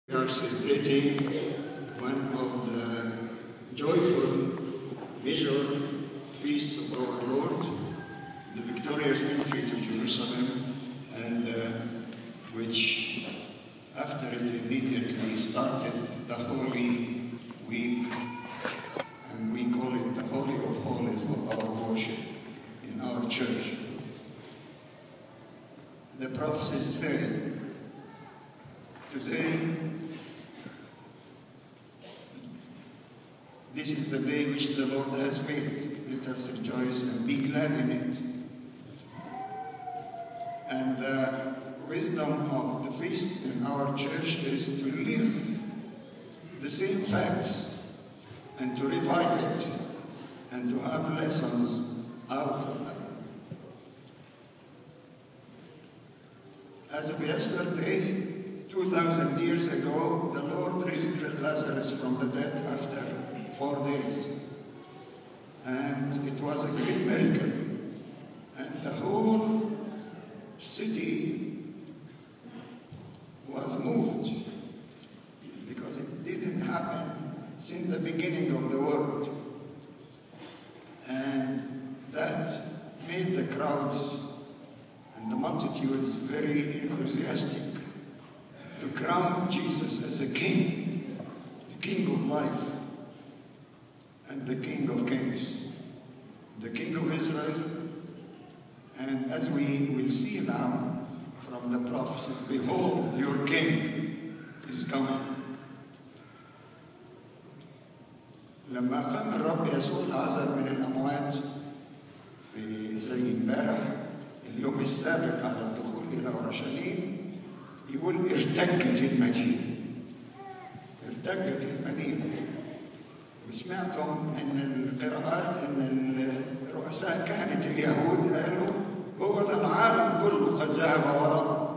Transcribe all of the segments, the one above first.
We are celebrating one of the joyful major feasts of our Lord, the victorious entry to Jerusalem, and uh, which after it immediately started the Holy Week, and we call it the Holy of Holies of our worship in our church. The prophecies say, Today, this is the day which the Lord has made. Let us rejoice and be glad in it. And the wisdom of the feast in our church is to live the same facts and to revive it and to have lessons out of them. As of yesterday, 2,000 years ago, the Lord raised Lazarus from the dead after four days. And it was a great miracle. And the whole city was moved because it didn't happen since the beginning of the world. And that made the crowds and the multitudes very enthusiastic to crown Jesus as a king, the king of life, and the king of kings, the king of Israel. And as we will see now from the prophecies, behold, your king is coming. لما قام الرب يسوع العذر من الأموات في زي امبارح اليوم السابق على الدخول إلى أورشليم يقول ارتجت المدينة ارتجت المدينة وسمعتم ان القراءات ان الرؤساء كانت اليهود قالوا هو ده العالم كله قد ذهب وراءه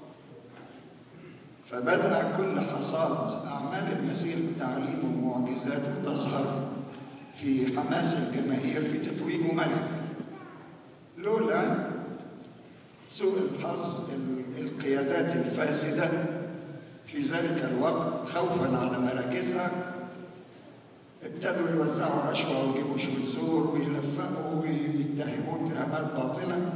فبدأ كل حصاد أعمال المسيح بتعليمه ومعجزاته تظهر في حماس الجماهير في تتويجه ملك لولا سوء الحظ القيادات الفاسدة في ذلك الوقت خوفا على مراكزها ابتدوا يوزعوا رشوة ويجيبوا شوية زور ويلفقوا ويتهموا اتهامات باطلة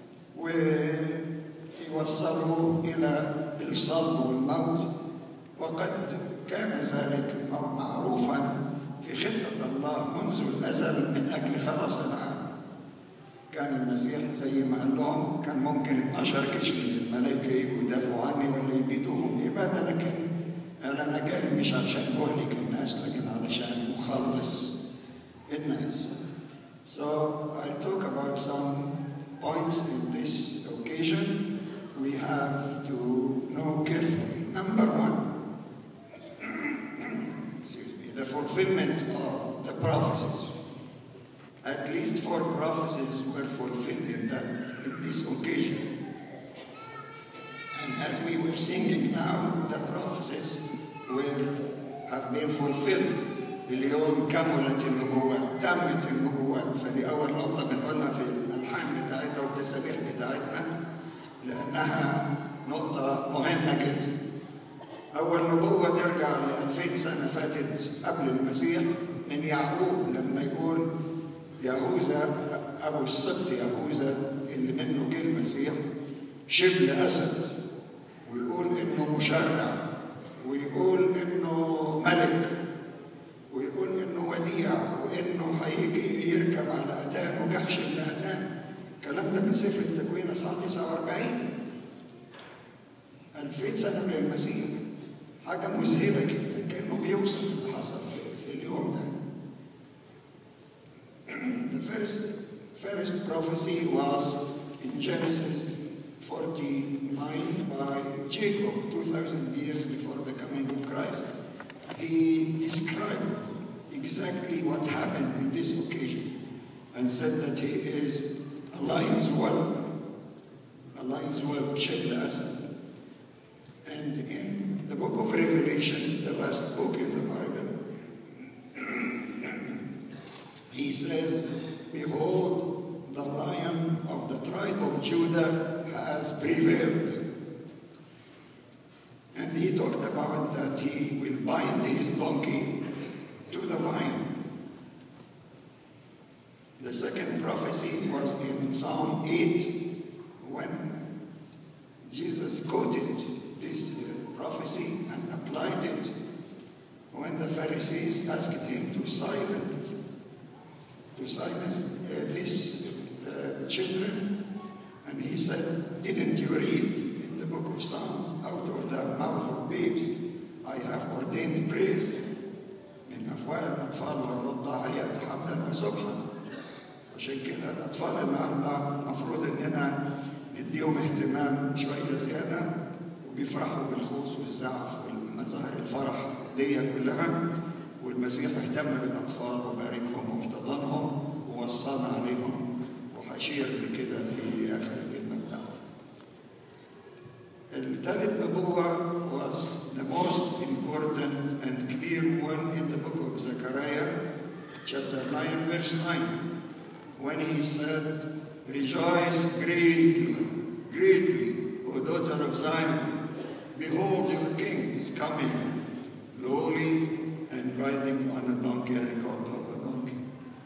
ويوصلوا إلى الصلب والموت وقد كان ذلك معروفا في خطة الله منذ الأزل من أجل خلاص العالم كان المسيح زي ما قال لهم كان ممكن 12 جيش من الملائكة يجوا يدافعوا عني ولا يبيدوهم إبادة لكن قال أنا جاي مش عشان أهلك الناس لكن علشان أخلص الناس. So I'll talk about some points in this occasion we have to know carefully. Number one, excuse me, the fulfillment of the prophecies. At least four prophecies were fulfilled in that in this occasion. And as we were singing now, the prophecies were have been fulfilled. اليوم كملت النبوات تمت النبوات فدي أول نقطة بنقولها في الألحان بتاعتها والتسابيح بتاعتنا لأنها نقطة مهمة جدا. أول نبوة ترجع ل 2000 سنة فاتت قبل المسيح من يعقوب لما يقول يهوذا ابو السبت يهوذا اللي منه جه المسيح شبل اسد ويقول انه مشرع ويقول انه ملك ويقول انه وديع وانه هيجي يركب على اتان وجحش الاتان الكلام ده من سفر التكوين اصحاح 49 2000 سنه من المسيح حاجه مذهله جدا كانه بيوصف اللي حصل في, في اليوم ده the first, first prophecy was in Genesis 49 by Jacob, 2,000 years before the coming of Christ. He described exactly what happened in this occasion and said that he is a lion's whelp, a lion's whelp, Shebla Asad. And in the book of Revelation, the last book in the Bible, he says, Behold, the lion of the tribe of Judah has prevailed. And he talked about the donkey to the vine. The second prophecy was in Psalm 8 when Jesus quoted this uh, prophecy and applied it when the Pharisees asked him to silence to silence uh, these uh, children and he said didn't you read in the book of Psalms out of the mouth of babes I have ordained praise من أفواه الأطفال والرضع يتحمل وسبحا عشان كده الأطفال النهارده المفروض إننا نديهم اهتمام شوية زيادة وبيفرحوا بالخوص والزعف والمظاهر الفرح دي كلها والمسيح اهتم بالأطفال وباركهم واحتضنهم ووصانا عليهم وهشير لكده في آخر الكلمة بتاعتي. الثالث نبوة was the most important and clear one in the book of Zechariah, chapter 9, verse 9, when he said, Rejoice greatly, greatly, O daughter of Zion. Behold, your king is coming, lowly and riding on a donkey, and he called of a donkey.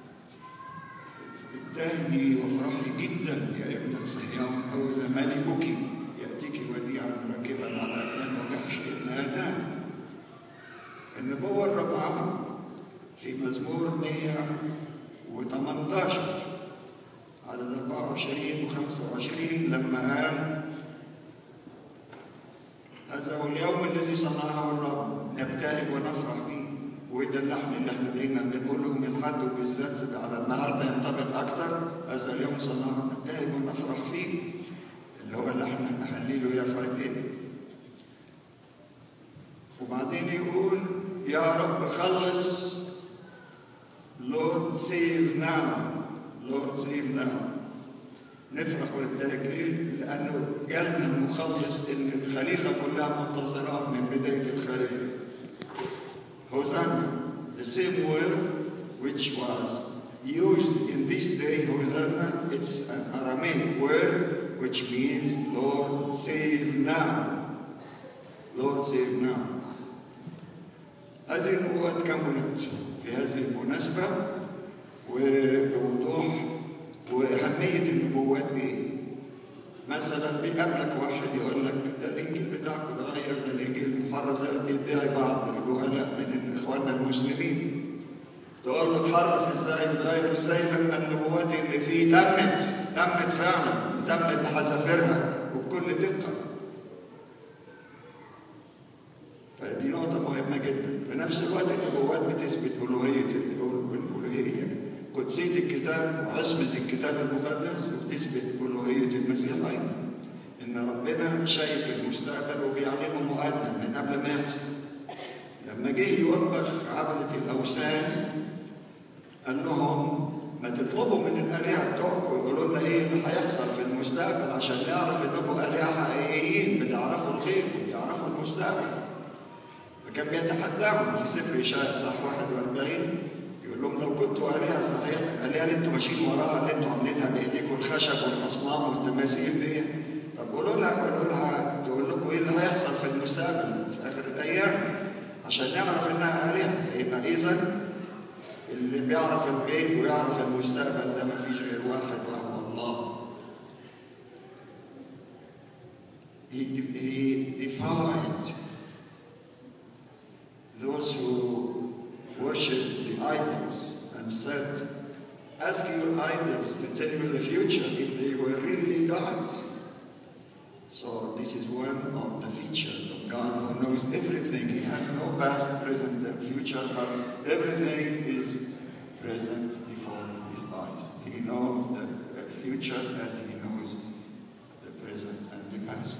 ابتهجي وافرحي جدا يا ابنة صهيون هوذا ملكك يأتيك وديعا راكبا على أتان وجحش ابن آتان. النبوة الرابعة في مزمور 118 عدد 24 و 25 لما قال هذا هو اليوم الذي صنعه الرب نبتهج ونفرح به وده اللحن اللي احنا دايما بنقوله من حد وبالذات على النهارده ينطبق اكتر هذا اليوم صنعه نبتهج ونفرح فيه اللي هو اللي احنا هنهلله يا فايبين وبعدين يقول يا رب خلص Lord save now Lord save now نفرح ونبتهج ليه؟ لأنه جالنا المخلص اللي الخليقة كلها منتظراه من بداية الخليقة. Hosanna, the same word which was used in this day, Hosanna, it's an Aramaic word which means Lord save now. Lord save now. هذه النبوات كملت في هذه المناسبة وبوضوح وأهمية النبوات إيه؟ مثلا بيقابلك واحد يقول لك ده الإنجيل بتاعكم اتغير ده الإنجيل محرف زي ما بيدعي بعض الجهلاء من إخواننا المسلمين تقول له اتحرف ازاي وتغير ازاي لما النبوات اللي فيه تمت تمت فعلا وتمت بحذافيرها وبكل دقة فدي نقطة مهمة جدا في نفس الوقت النبوات بتثبت ألوهية الألوهية قدسية الكتاب وعصمة الكتاب المقدس وبتثبت ألوهية المسيح أيضا إن ربنا شايف المستقبل وبيعلمه مقدم من قبل ما يحصل لما جه يوبخ عبدة الأوثان قال لهم ما تطلبوا من الآلهة بتوعكم يقولوا لنا إيه اللي هيحصل في المستقبل عشان نعرف إنكم آلهة حقيقيين بتعرفوا الغيب وبتعرفوا المستقبل فكان بيتحداهم في سفر إشعياء صح 41 يقول لهم لو كنتوا آلهة صحيح الآلهة اللي انتوا ماشيين وراها اللي انتوا عاملينها بإيديكم الخشب والأصنام والتماثيل دي طب قولوا لها قولوا لها تقول لكم إيه اللي هيحصل في المستقبل في آخر الأيام عشان نعرف إنها آلهة فيبقى إذا اللي بيعرف الغيب ويعرف المستقبل ده ما فيش غير واحد وهو الله. He, he defied those who worship the idols and said, Ask your idols to tell you the future if they were really gods. So this is one of the features of God who knows everything. He has no past, present, and future, but everything is present before his eyes. He knows the future as he knows the present and the past.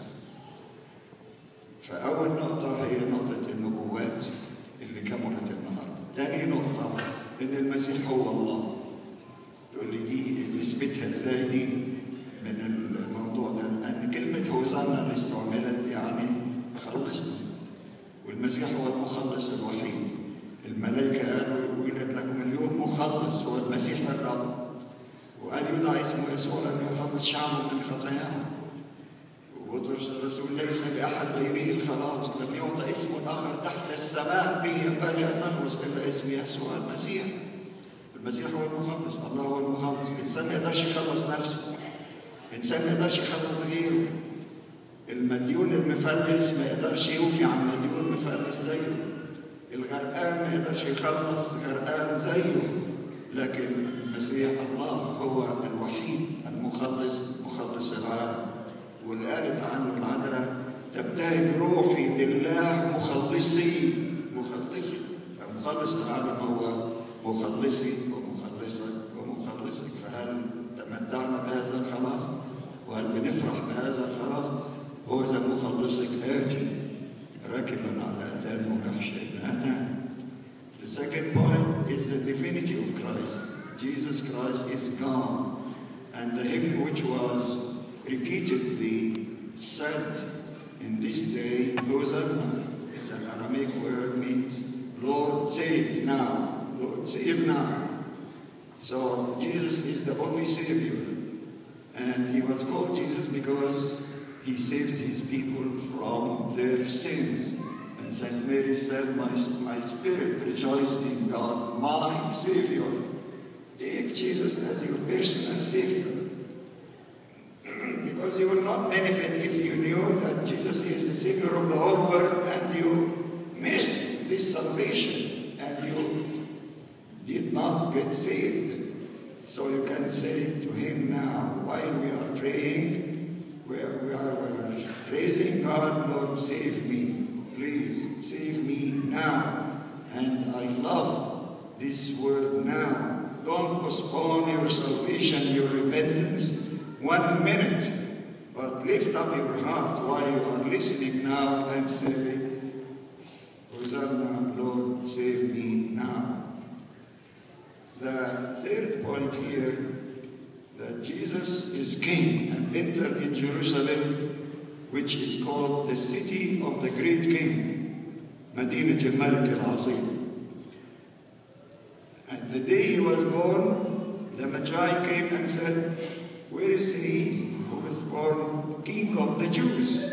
فأول نقطة هي نقطة النبوات اللي كملت النهاردة. تاني نقطة إن المسيح هو الله. تقول لي دي نثبتها ازاي دي من الموضوع ده؟ لأن كلمة هوزانا اللي استعملت يعني خلصنا. والمسيح هو المخلص الوحيد. الملائكة قالوا يولد لكم اليوم مخلص هو المسيح الرب. وقال يدعى اسمه يسوع لأنه يخلص شعبه من خطاياهم. بطرس الرسول ليس بأحد غيره الخلاص لم يعطى اسم آخر تحت السماء به ينبغي أن نخلص إلا اسم يسوع المسيح المسيح هو المخلص الله هو المخلص الإنسان ما يقدرش يخلص نفسه الإنسان ما يقدرش يخلص غيره المديون المفلس ما يقدرش يوفي عن مديون مفلس زيه الغرقان ما يقدرش يخلص غرقان زيه لكن المسيح الله هو الوحيد المخلص مخلص العالم واللي قالت عنه العذراء تبتهج روحي بالله مخلصي مخلصي مخلص العالم هو مخلصي ومخلصك ومخلصك فهل تمتعنا بهذا الخلاص وهل بنفرح بهذا الخلاص هو ذا مخلصك آتي راكبا على أتان وكحش آتان The second point is the divinity of Christ. Jesus Christ is God. And the hymn which was repeatedly said in this day, Hosanna, it's an Aramaic word, means Lord save now, Lord save now. So Jesus is the only Savior. And he was called Jesus because he saves his people from their sins. And St. Mary said, my, my spirit rejoices in God, my Savior. Take Jesus as your personal Savior. because you will not benefit if you knew that Jesus is the Savior of the whole world and you missed this salvation and you did not get saved. So you can say to him now, while we are praying, where we are, we are praising God, Lord, save me. Please save me now. And I love this word now. Don't postpone your salvation, your repentance, one minute. But lift up your heart while you are listening now and say, Hosanna, Lord, save me now. The third point here that Jesus is king and entered in Jerusalem, which is called the city of the great king, Medinat al-Malik al-Azim. And the day he was born, the Magi came and said, Where is he who was born king of the Jews?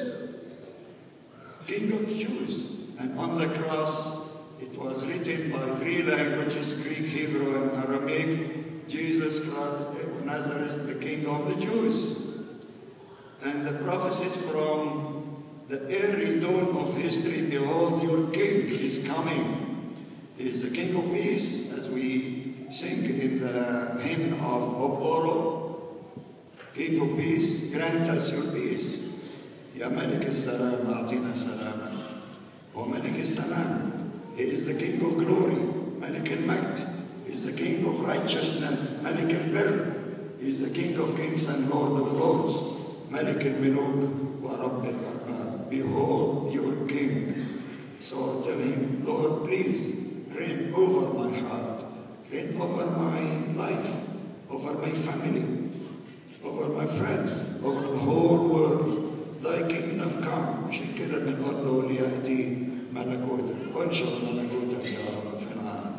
King of the Jews. And on the cross, it was written by three languages, Greek, Hebrew, and Aramaic, Jesus Christ of Nazareth, the King of the Jews. And the prophecies from the early dawn of history, behold, your King is coming. He is the King of peace, as we sing in the hymn of Oboro. King of peace, grant us your peace. يا ملك السلام أعطينا سلاما وملك السلام He is the King of glory, Malik al-Majd. He is the King of righteousness, Malik al-Birr. He is the King of kings and Lord of lords, Malik al-Muluk wa Rabb al-Arbab. Behold your King. So tell him, Lord, please reign over my heart, reign over my life, over my family, over my friends, over the whole world. Thy kingdom come. عشان كده بنقول له ليأتي ملكوتك وانشر ملكوتك يا رب في العالم.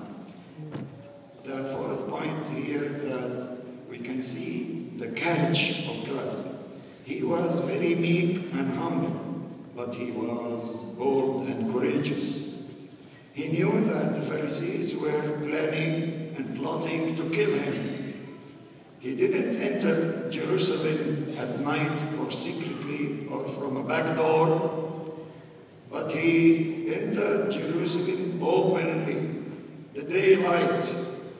The fourth point here that we can see the courage of Christ. He was very meek and humble, but he was bold and courageous. He knew that the Pharisees were planning and plotting to kill him. He didn't enter Jerusalem at night or secretly or from a back door, but he entered Jerusalem openly, the daylight,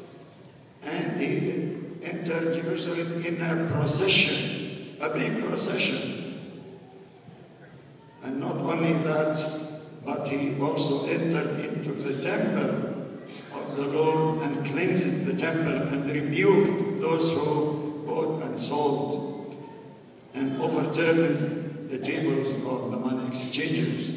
and he entered Jerusalem in a procession, a big procession. And not only that, but he also entered into the temple of the Lord and cleansed the temple and rebuked those who bought and sold and overturned the tables of the money exchangers.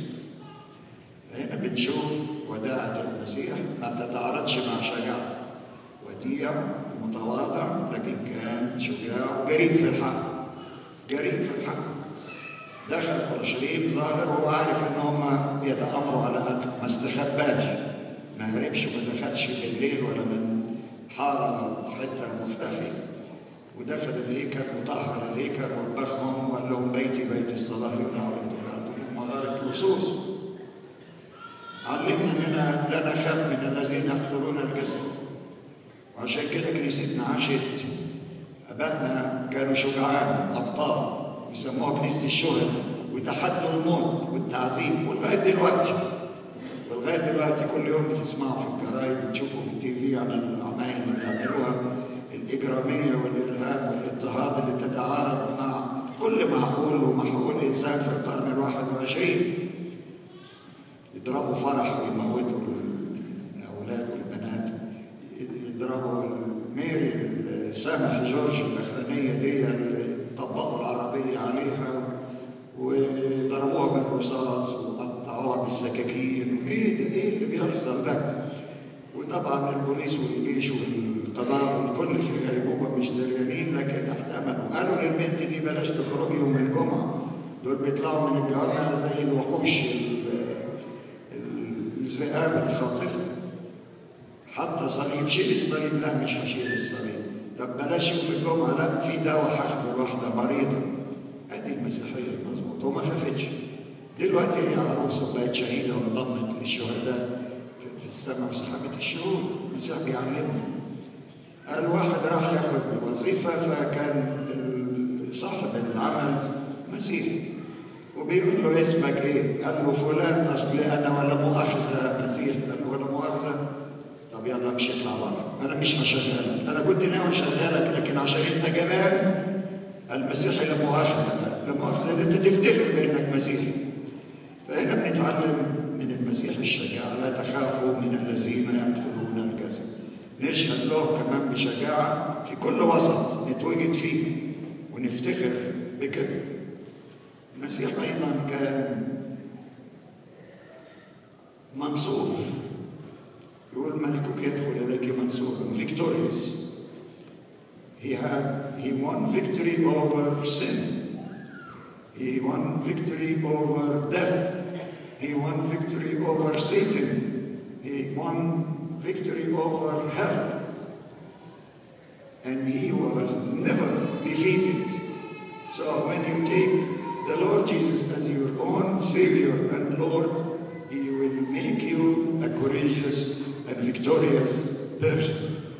هنا بنشوف وداعة المسيح ما بتتعارضش مع شجاعته وديع متواضع لكن كان شجاع وجريء في الحق جريء في الحق دخل اورشليم ظاهر وهو عارف ان هم بيتامروا على قتله ما استخباش ما هربش وما دخلش بالليل ولا من حاره في حته مختفي ودخل الهيكل وطهر الهيكل وبخهم وقال لهم بيتي بيت الصلاة يدعى وانتم مغارة لصوص علمنا اننا لا نخاف من الذين يقتلون الجسد وعشان كده كنيستنا عاشت ابائنا كانوا شجعان ابطال يسموها كنيسه الشهداء وتحدوا الموت والتعذيب ولغايه دلوقتي ولغايه دلوقتي كل يوم بتسمعوا في الجرايد وتشوفوا في التي في عن الاعمال اللي بيعملوها الاجراميه والارهاب والاضطهاد اللي تتعارض مع كل معقول ومحقول انسان في القرن الواحد وعشرين يضربوا فرح ويموتوا الاولاد والبنات يضربوا ميري سامح جورج الاخرانيه دي اللي طبقوا العربيه عليها وضربوها بالرصاص وقطعوها بالسكاكين ايه ده ايه اللي بيحصل ده وطبعا البوليس والجيش والقضاء والكل في غيبوبه مش دريانين لكن احتملوا قالوا للبنت دي بلاش تخرجي يوم الجمعه دول بيطلعوا من الجوامع زي الوحوش الذئاب الخاطفه حتى صليب شيل الصليب لا مش هشيل الصليب طب بلاش يوم الجمعه لا في دواء هاخده لواحده مريضه ادي المسيحيه المظبوط وما خافتش دلوقتي هي عروسه بقت شهيده وانضمت للشهداء في السماء وسحبت الشهود المسيح بيعلمنا قال واحد راح ياخد وظيفه فكان صاحب العمل مسيحي وبيقول له اسمك ايه؟ قال له فلان اصل انا ولا مؤاخذه مسيح قال له ولا مؤاخذه طب يلا مش اطلع بره انا مش هشغلك انا كنت ناوي اشغلك لكن عشان انت جبان المسيحي لا مؤاخذه لا مؤاخذه انت تفتخر بانك مسيحي فهنا بنتعلم من المسيح الشجاعه لا تخافوا من الذين يقتلون الجسد نشهد له كمان بشجاعه في كل وسط نتوجد فيه ونفتخر بكده المسيح ايضا كان منصور يقول ملكك يدخل إليك منصورا victorious he had he won victory over sin he won victory over death he won victory over Satan he won victory over hell and he was never defeated so when you take the Lord Jesus as your own Savior and Lord he will make you a courageous and victorious person.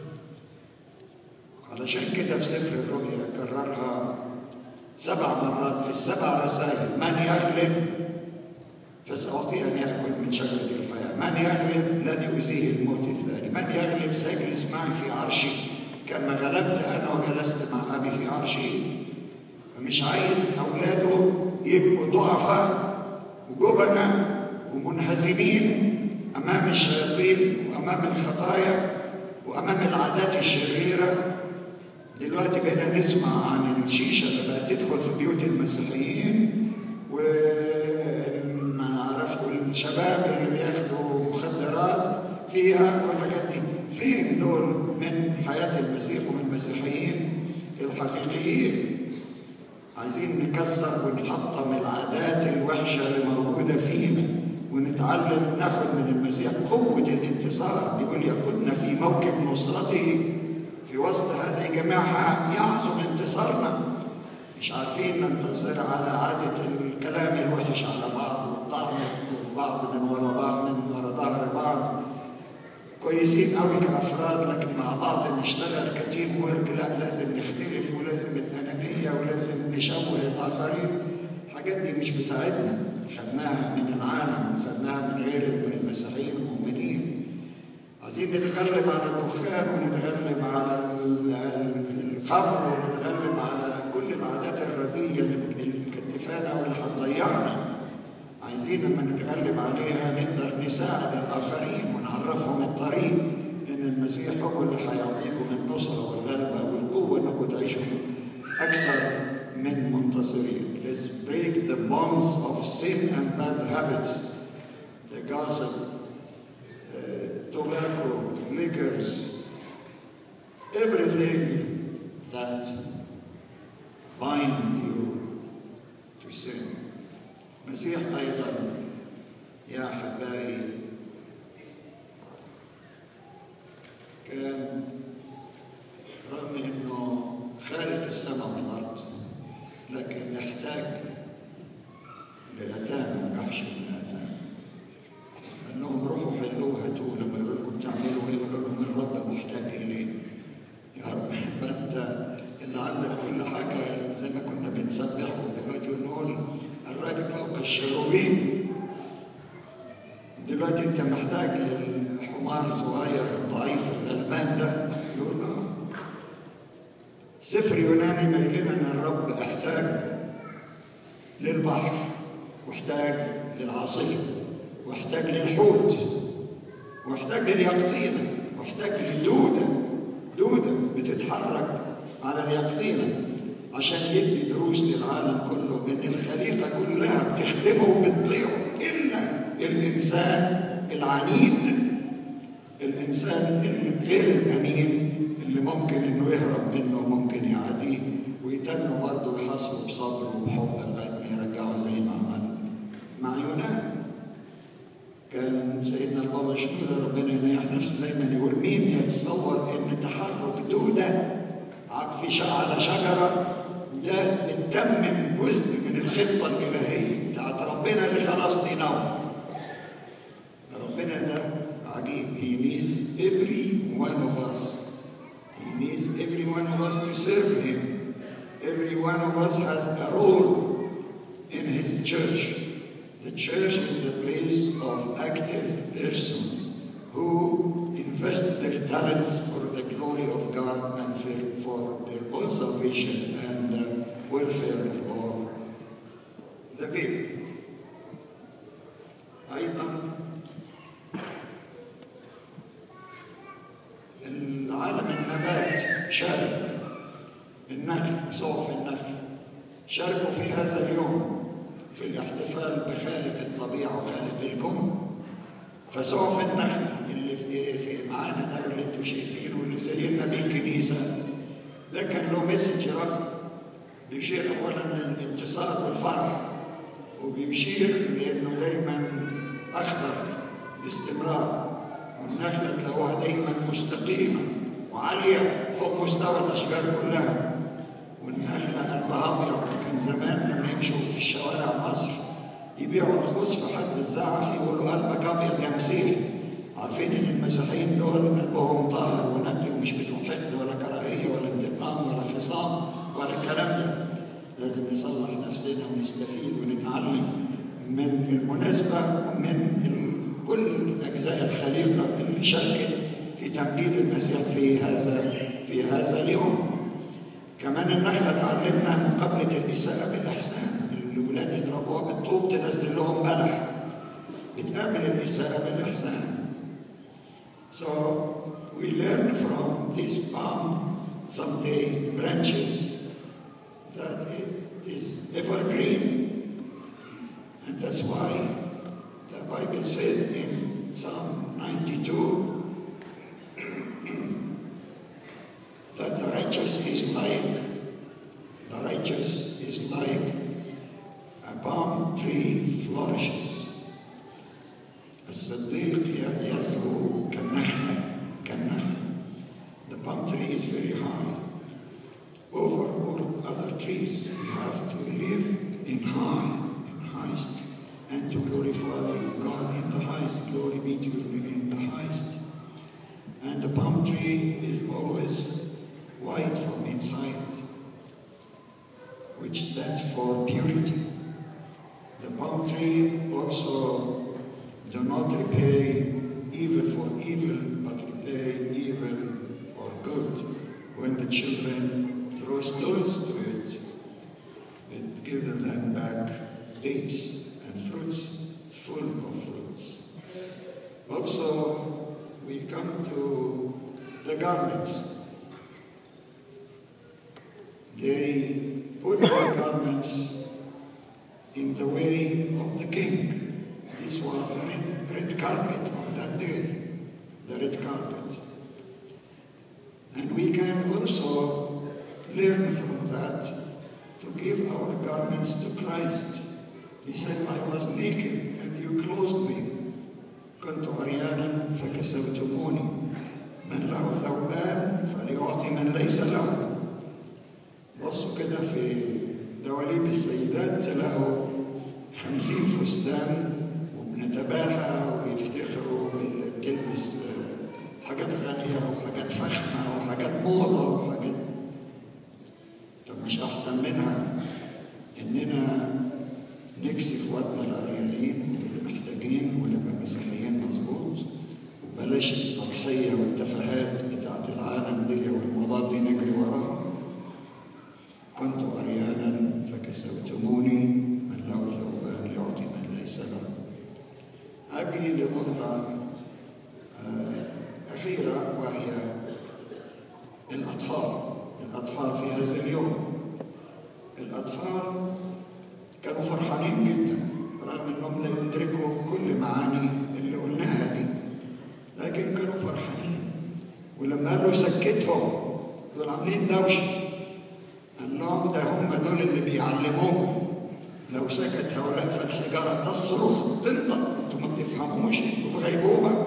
علشان كده في سفر الرؤيا كررها سبع مرات في السبع رسائل من يغلب فسأعطيه أن يأكل من شجرة الحياة من يغلب لن يؤذيه الموت الثاني من يغلب سيجلس معي في عرشي كما غلبت أنا وجلست مع أبي في عرشي فمش عايز أولاده يبقوا ضعفاء وجبنة ومنهزمين أمام الشياطين وأمام الخطايا وأمام العادات الشريرة دلوقتي بقينا نسمع عن الشيشة اللي بقت تدخل في بيوت المسيحيين وما أعرف والشباب اللي بياخدوا مخدرات فيها والحاجات دي فين دول من حياة المسيح ومن المسيحيين الحقيقيين عايزين نكسر ونحطم العادات الوحشة اللي موجودة فينا ونتعلم ناخد من المسيح قوة الانتصار يقول يقودنا في موكب نصرته في وسط هذه الجماعة يعظم انتصارنا مش عارفين ننتصر على عادة الكلام الوحش على بعض والطعن في بعض من ورا بعض من ورا ظهر بعض كويسين قوي كأفراد لكن مع بعض نشتغل كتيم ورك لا لازم نختلف ولازم الأنانية ولازم نشوه الآخرين الحاجات دي مش بتاعتنا خدناها من العالم وخدناها من غير المسيحيين المؤمنين عايزين نتغلب على الدخان ونتغلب على الخمر ونتغلب على كل العادات الرديئة اللي مكتفانا واللي هتضيعنا عايزين لما نتغلب عليها نقدر نساعد الآخرين ونعرفهم الطريق إن المسيح هو اللي هيعطيكم النصرة والغلبة والقوة إنكم تعيشوا أكثر من منتصرين. Let's break the bonds of sin and bad habits, the gossip, uh, tobacco, liquors, everything that bind you to sin. المسيح أيضا يا أحبائي كان رغم أنه خارج دلوقتي انت محتاج للحمار الصغير الضعيف الغلبان ده يقول اه سفر يوناني ما لنا ان الرب احتاج للبحر واحتاج للعاصفه واحتاج للحوت واحتاج لليقطينه واحتاج للدوده دوده بتتحرك على اليقطينه عشان يدي دروس للعالم كله ان الخليقه كلها بتخدمه وبتطيعه الا الانسان العنيد الانسان الغير الامين اللي ممكن انه يهرب منه وممكن يعاديه ويتنوا برضه يحاسبه بصبر وبحب لغايه ما يرجعه زي ما عمل مع يونان كان سيدنا البابا شنودة ربنا ينيح نفسه دايما يقول مين يتصور ان تحرك دوده في على شجره ده بتتمم جزء من الخطه الالهيه بتاعت ربنا اللي خلصني نوم ربنا ده عجيب he needs every one of us he needs every one of us to serve him every one of us has a role in his church the church is the place of active persons who invest their talents for the glory of God and for, for their own salvation and the welfare of all the people. أيضا العالم النبات شارك النخل صوف النخل شاركوا في هذا اليوم في الاحتفال بخالق الطبيعة وخالق الكون فصوف النخل اللي في, في معانا ده اللي انتم شايفينه اللي زينا بيه الكنيسة ده كان له مسج رغم بيشير أولا للانتصار والفرح وبيشير لأنه دايما أخضر باستمرار والنخلة تلاقوها دايما مستقيمة وعالية فوق مستوى الأشجار كلها والنخلة قلبها أبيض كان زمان لما يمشوا في الشوارع مصر يبيعوا الخوص في حد الزعف يقولوا قلبك أبيض يا مسيحي عارفين إن المسيحيين دول قلبهم طاهر ونقي ومش بتوع حقد ولا كراهية ولا انتقام ولا خصام ولا الكلام ده لازم نصلح نفسنا ونستفيد ونتعلم من المناسبة ومن كل أجزاء الخليقة اللي شاركت في تمجيد المسيح في هذا في هذا اليوم. كمان النخلة تعلمنا مقابلة الإساءة بالإحسان، الولاد يضربوها بالطوب تنزل لهم بلح. بتقابل الإساءة بالإحسان. So we learn from this palm someday branches that it is evergreen. And that's why the Bible says in Psalm 92 that the righteous is like the righteous is like a palm tree flourishes. الصديق يزهو كالنخلة كالنخلة. The palm tree is very high. Over all other trees, we have to live in high, in highest and to glorify God in the highest. Glory be to you in the highest. And the palm tree is always white from inside, which stands for purity. The palm tree also do not repay evil for evil, but repay evil for good. When the children throw stones to it, it gives them back dates and fruits full of fruits. Also, we come to the garments. They put the garments in the way of the king. This was the red, red carpet of that day, the red carpet. And we can also learn from that to give our garments to Christ. He said, I was naked and you clothed me. كنت عريانا فكسوتموني من له ثوبان فليعطي من ليس له بصوا كده في دواليب السيدات تلاقوا خمسين فستان وبنتباهى ويفتخروا بتلبس حاجات غالية وحاجات فخمة وحاجات موضة وحاجات طب مش أحسن منها إننا نكسي إخواتنا العريانين واللي محتاجين ونبقى مسيحيين بلاش السطحية والتفاهات بتاعت العالم دي والموضات دي نجري وراها كنت عريانا فكسوتموني من له ثوبان يعطي من ليس له أجي لنقطة آه، أخيرة وهي الأطفال الأطفال في هذا اليوم الأطفال كانوا فرحانين جدا رغم أنهم لا يدركوا كل معاني اللي قلناها دي لكن كانوا فرحانين ولما قالوا سكتهم دول عاملين دوشة قال لهم ده هم دول اللي بيعلموكم لو سكت هؤلاء فالحجارة تصرخ تنطق انتوا ما بتفهموش انتوا في غيبوبة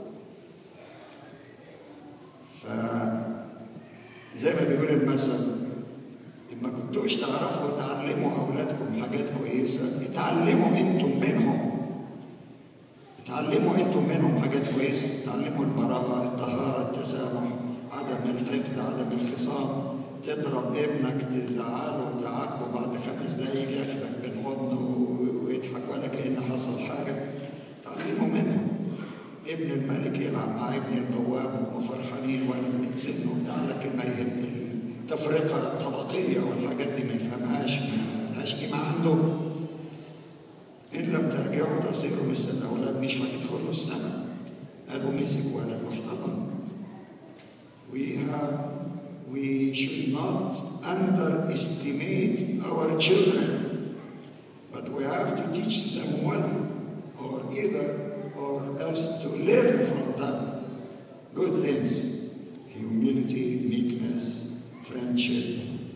ف زي ما بيقول المثل لما كنتوش تعرفوا تعلموا اولادكم حاجات كويسه اتعلموا انتم منهم اتعلموا انتم منهم حاجات كويسه اتعلموا البراءه الطهاره التسامح عدم الحقد عدم الخصام تضرب ابنك تزعله وتعاقبه بعد خمس دقايق ياخدك بالحضن و- ويضحك ولا كأن حصل حاجه اتعلموا منهم ابن الملك يلعب مع ابن البواب وفرحانين وانا من سنه وبتاع لكن ما يهم التفرقه الطبقيه والحاجات دي ما يفهمهاش ما لهاش قيمه عنده ان لم ترجعوا تصيروا مثل الاولاد مش هتدخلوا السماء قالوا مسك ولد واحتضن we have we should not underestimate our children but we have to teach them well or either or else to learn from them good things humility meekness friendship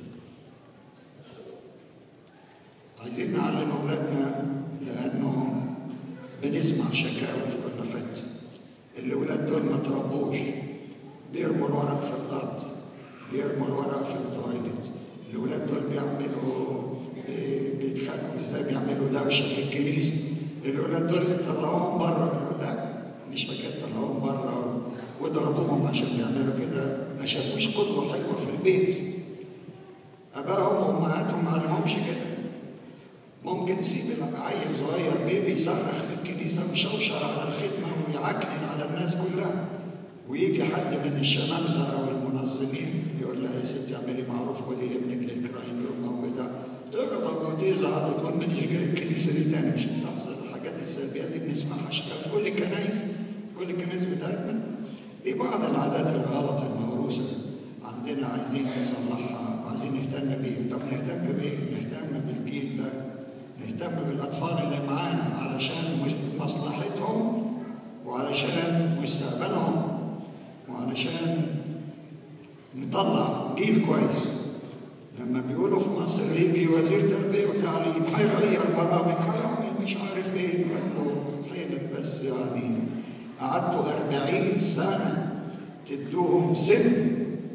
عايزين نعلم اولادنا لانه بنسمع شكاوى في كل حته الاولاد دول ما تربوش بيرموا الورق في الارض بيرموا الورق في التواليت الاولاد دول بيعملوا بي- بيتخانقوا ازاي بيعملوا دوشه في الكنيسه الاولاد دول يطلعوهم بره يقولوا لا مش حكايه طلعوهم بره واضربوهم عشان بيعملوا كده ما شافوش قدوه حلوه في البيت ابائهم وامهاتهم ما علمهمش كده ممكن نسيب عيل صغير بيبي يصرخ في الكنيسه مشوشر على الخدمه ويعكنن على الناس كلها ويجي حد من الشمامسه او المنظمين يقول لها يا ستي اعملي معروف خدي ابنك للكراين روم او بتاع تغضب وتزعل وتقول مانيش جاي الكنيسه دي تاني مش بتحصل الحاجات السلبيات دي بنسمعها شكلها في كل الكنائس كل الكنائس بتاعتنا دي بعض العادات الغلط الموروثه عندنا عايزين نصلحها وعايزين نهتم بيه طب نهتم بيه نهتم بالجيل ده نهتم بالاطفال اللي معانا علشان مش- مصلحتهم وعلشان مستقبلهم وعلشان نطلع جيل كويس لما بيقولوا في مصر يجي وزير تربيه وتعليم هيغير برامج هيعمل مش عارف ايه نقول له حيلك بس يعني قعدتوا 40 سنه تدوهم سن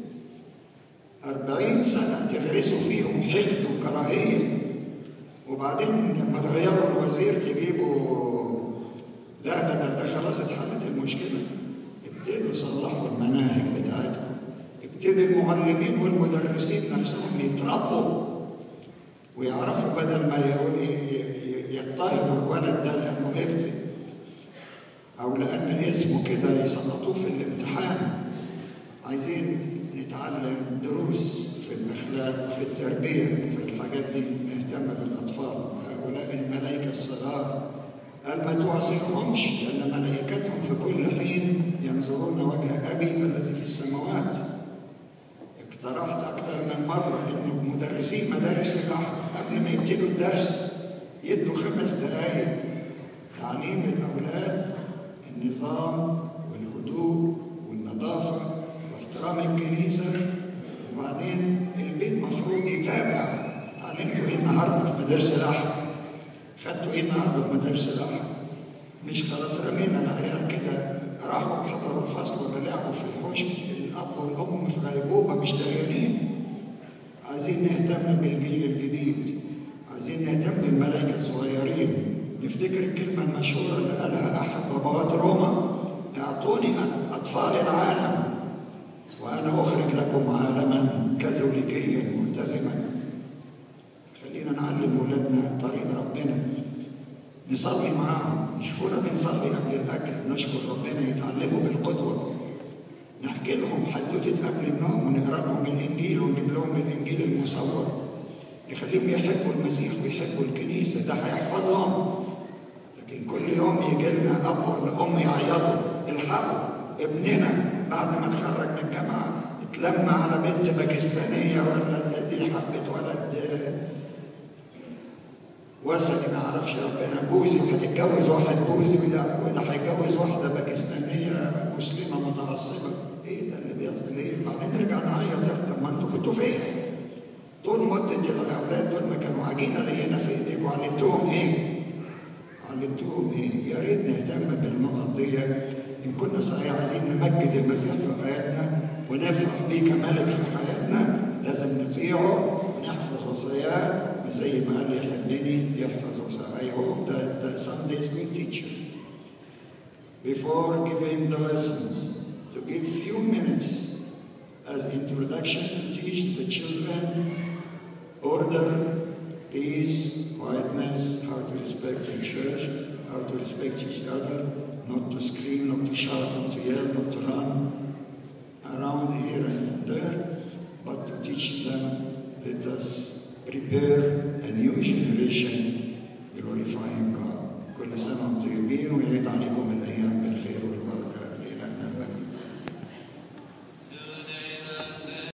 أربعين سنة تغرسوا فيهم حقد وكراهية وبعدين لما تغيروا الوزير تجيبوا لا بدل ده خلاص اتحلت المشكلة ابتدوا صلحوا المناهج بتاعتكم ابتدوا المعلمين والمدرسين نفسهم يتربوا ويعرفوا بدل ما يقول ي- ي- يضطهدوا الولد ده لأنه ابن أو لأن اسمه كده يسقطوه في الامتحان عايزين نتعلم دروس في الأخلاق وفي التربية في الحاجات دي نهتم بالأطفال هؤلاء الملائكة الصغار قال ما تعصيهمش لأن ملائكتهم في كل حين ينظرون وجه أبي الذي في السماوات اقترحت أكثر من مرة إن مدرسين مدارس الأحد قبل ما يبتدوا الدرس يدوا خمس دقايق تعليم الأولاد النظام والهدوء والنظافة واحترام الكنيسة وبعدين البيت مفروض يتابع اتعلمتوا ايه النهارده في مدارس الأحد خدتوا ايه النهارده في مدارس الأحد مش خلاص رمينا العيال كده راحوا حضروا الفصل ولا لعبوا في الحوش الأب والأم في غيبوبة مش دريانين عايزين نهتم بالجيل الجديد عايزين نهتم بالملائكة الصغيرين نفتكر الكلمة المشهورة اللي قالها أحد بابوات روما اعطوني أطفال العالم وأنا أخرج لكم عالما كاثوليكيا ملتزما خلينا نعلم ولادنا طريق ربنا نصلي معاهم يشوفونا بنصلي قبل الأكل نشكر ربنا يتعلموا بالقدس نحكي لهم حدوتة قبل النوم ونقرا لهم الانجيل ونجيب لهم الانجيل المصور نخليهم يحبوا المسيح ويحبوا الكنيسه ده هيحفظهم لكن كل يوم يجي لنا اب ولا ام يعيطوا الحقوا ابننا بعد ما اتخرج من الجامعه اتلم على بنت باكستانيه ولا دي حبت ولد وثني ما اعرفش ربنا بوذي وهتتجوز واحد بوذي وده وده هيتجوز واحده باكستانيه مسلمه متعصبه ايه ده اللي بيحصل ليه؟ بعدين نرجع نعيط طب ما انتوا كنتوا فين؟ طول مدة الأولاد دول ما كانوا عجينة لقينا في إيديك وعلمتوهم إيه؟ علمتوهم إيه؟ يا ريت نهتم بالنقط دي إن كنا صحيح عايزين نمجد المسيح في حياتنا ونفرح بيه كملك في حياتنا لازم نطيعه ونحفظ وصاياه وزي ما قال يحبني يحفظ وصاياه. I hope that, that Sunday school teacher before giving the lessons to give few minutes as introduction to teach the children order, peace, quietness, how to respect the church, how to respect each other, not to scream, not to shout, not to yell, not to run around here and there, but to teach them, let us prepare a new generation glorifying God. كل سنة وانتم طيبين ويعيد عليكم الأيام بالخير والبركة